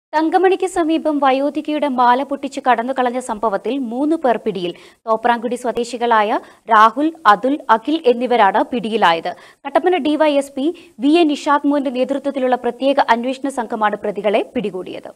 തങ്കമണിക്ക് സമീപം വയോധികയുടെ മാല പൊട്ടിച്ച് കടന്നുകളഞ്ഞ സംഭവത്തിൽ മൂന്ന് പേർ പിടിയിൽ തോപ്രാംകുടി സ്വദേശികളായ രാഹുൽ അതുൽ അഖിൽ എന്നിവരാണ് പിടിയിലായത് Kattappana DYSP V A Nishad മോന്റെ നേതൃത്വത്തിലുള്ള പ്രത്യേക അന്വേഷണ സംഘമാണ് പ്രതികളെ പിടികൂടിയത്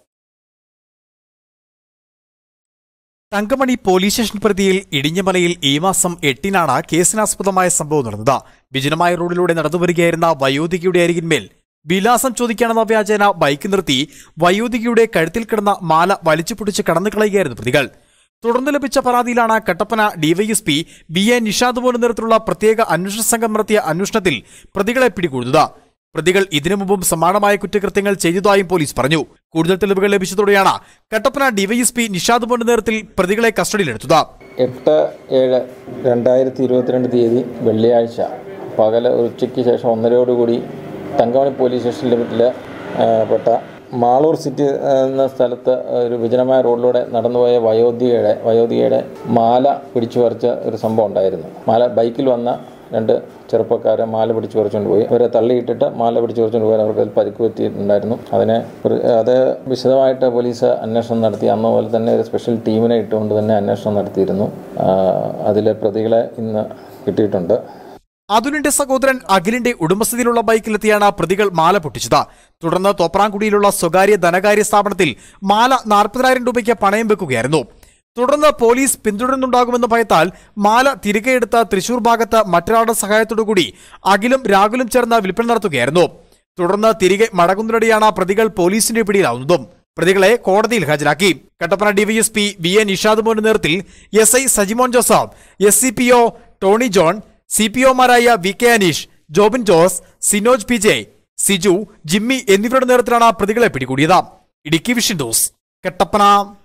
തങ്കമണി പോലീസ് സ്റ്റേഷൻ പ്രതിയിൽ ഇടിഞ്ഞമലയിൽ ഈ മാസം എട്ടിനാണ് കേസിനാസ്പദമായ സംഭവം നടന്നത് വിജനമായ റോഡിലൂടെ നടന്നുവരികയായിരുന്ന വയോധികയുടെ അരികിന്മേൽ വിലാസം ചോദിക്കാനെന്ന വ്യാജേന ബൈക്ക് നിർത്തി വയോധികയുടെ കഴുത്തിൽ കിടന്ന മാല വലിച്ചു പൊട്ടിച്ച് കടന്നു കളയുകയായിരുന്നു പ്രതികൾ തുടർന്ന് ലഭിച്ച പരാതിയിലാണ് Kattappana DYSP B A Nishad പോലും നേതൃത്വത്തിലുള്ള പ്രത്യേക അന്വേഷണ സംഘം നടത്തിയ അന്വേഷണത്തിൽ പ്രതികളെ പിടികൂടുന്നത് പ്രതികൾ ഇതിനു മുമ്പും സമാനമായ കുറ്റകൃത്യങ്ങൾ ചെയ്തതായും പോലീസ് പറഞ്ഞു കൂടുതൽ തെളിവുകൾ ലഭിച്ചതോടെയാണ് കട്ടപ്പന ഡിവൈഎസ്പി നിഷാദ് പോന്റെ നേതൃത്വത്തിൽ പ്രതികളെ കസ്റ്റഡിയിലെടുത്തത് എട്ട് ഏഴ് രണ്ടായിരത്തി ഇരുപത്തിരണ്ട് തീയതി വെള്ളിയാഴ്ച പകൽ ഉച്ചയ്ക്ക് ശേഷം ഒന്നരയോടുകൂടി തങ്കമണി പോലീസ് സ്റ്റേഷൻ ലിമിറ്റിൽ പെട്ട മാളൂർ സിറ്റി ആ, എന്ന സ്ഥലത്ത് ഒരു വിജനമായ റോഡിലൂടെ നടന്നുപോയ വയോധികയുടെ വയോധികയുടെ മാല പിടിച്ചു പറിച്ച ഒരു സംഭവം ഉണ്ടായിരുന്നു മാല ബൈക്കിൽ വന്ന രണ്ട് ചെറുപ്പക്കാരെ മാല പിടിച്ചു പറിച്ചുകൊണ്ട് പോയി അവരെ തള്ളിയിട്ടിട്ട് മാല പിടിച്ചു പറിച്ചുകൊണ്ട് പോയി അവർക്ക് അതിൽ പരിക്ക് പറ്റിയിട്ടുണ്ടായിരുന്നു അതിനെ ഒരു- അത് വിശദമായിട്ട് പോലീസ് അന്വേഷണം നടത്തി അന്ന് പോലെ തന്നെ ഒരു സ്പെഷ്യൽ ടീമിനെ ഇട്ടുകൊണ്ട് തന്നെ അന്വേഷണം നടത്തിയിരുന്നു അതിലെ പ്രതികളെ ഇന്ന് കിട്ടിയിട്ടുണ്ട് അതുലിന്റെ സഹോദരൻ അഖിലിന്റെ ഉടമസ്ഥതയിലുള്ള ബൈക്കിലെത്തിയാണ് പ്രതികൾ മാല പൊട്ടിച്ചത് തുടർന്ന് തോപ്രാംകുടിയിലുള്ള സ്വകാര്യ ധനകാര്യ സ്ഥാപനത്തിൽ മാല നാൽപ്പതിനായിരം രൂപയ്ക്ക് പണയം വെക്കുകയായിരുന്നു തുടർന്ന് പോലീസ് പിന്തുടരുന്നുണ്ടാകുമെന്ന ഭയത്താൽ മാല തിരികെ എടുത്ത തൃശൂർ ഭാഗത്ത് മറ്റൊരാളുടെ സഹായത്തോടുകൂടി അഖിലും രാഹുലും ചേർന്ന് വിൽപ്പന നടത്തുകയായിരുന്നു തുടർന്ന് തിരികെ മടങ്ങുന്നതിനിടെയാണ് പ്രതികൾ പോലീസിന്റെ പിടിയിലാവുന്നതും പ്രതികളെ കോടതിയിൽ ഹാജരാക്കി Kattappana DYSP V A Nishad മോന്റെ നേതൃത്വത്തിൽ S I Sajimon Joseph S C P O Tony John C P ഒമാരായ V K Aneesh Jobin Jose Sinoj P J Siju Jimmy എന്നിവരുടെ നേതൃത്വത്തിലാണ് പ്രതികളെ പിടികൂടിയത് ഇടുക്കി വിഷൻ ന്യൂസ് കട്ടപ്പന